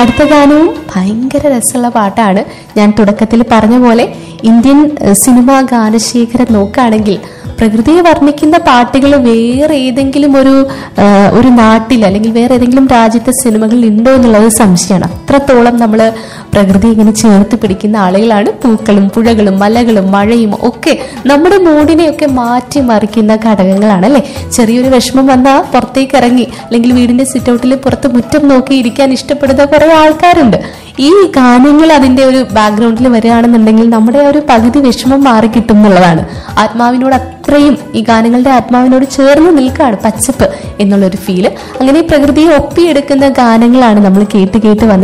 അടുത്ത ഗാനവും ഭയങ്കര രസമുള്ള പാട്ടാണ് ഞാൻ തുടക്കത്തിൽ പറഞ്ഞ പോലെ ഇന്ത്യൻ ഏഹ്, സിനിമാ ഗാനശേഖരം നോക്കുകയാണെങ്കിൽ പ്രകൃതിയെ വർണ്ണിക്കുന്ന പാട്ടുകൾ വേറെ ഏതെങ്കിലും ഒരു ഏഹ്, ഒരു നാട്ടിൽ അല്ലെങ്കിൽ വേറെ ഏതെങ്കിലും രാജ്യത്തെ സിനിമകളിൽ ഉണ്ടോ എന്നുള്ളത് സംശയമാണ് അത്രത്തോളം നമ്മൾ പ്രകൃതി ഇങ്ങനെ ചേർത്ത് പിടിക്കുന്ന ആളുകളാണ് പൂക്കളും പുഴകളും മലകളും മഴയും ഒക്കെ നമ്മുടെ മൂഡിനെയൊക്കെ മാറ്റി മറിക്കുന്ന ഘടകങ്ങളാണ് അല്ലെ ചെറിയൊരു വിഷമം വന്നാൽ പുറത്തേക്ക് ഇറങ്ങി അല്ലെങ്കിൽ വീടിന്റെ സിറ്റൗട്ടിൽ പുറത്ത് മുറ്റം നോക്കി ഇരിക്കാൻ ഇഷ്ടപ്പെടുന്ന കുറെ ആൾക്കാരുണ്ട് ഈ ഗാനങ്ങൾ അതിന്റെ ഒരു ബാക്ക്ഗ്രൗണ്ടിൽ വരികയാണെന്നുണ്ടെങ്കിൽ നമ്മുടെ ആ ഒരു പകുതി വിഷമം മാറി കിട്ടും എന്നുള്ളതാണ് ആത്മാവിനോട് അത്രയും ഈ ഗാനങ്ങളുടെ ആത്മാവിനോട് ചേർന്ന് നിൽക്കുകയാണ് പച്ചപ്പ് എന്നുള്ളൊരു ഫീല് അങ്ങനെ പ്രകൃതിയെ ഒപ്പിയെടുക്കുന്ന ഗാനങ്ങളാണ് നമ്മൾ കേട്ട് കേട്ട് വന്നത്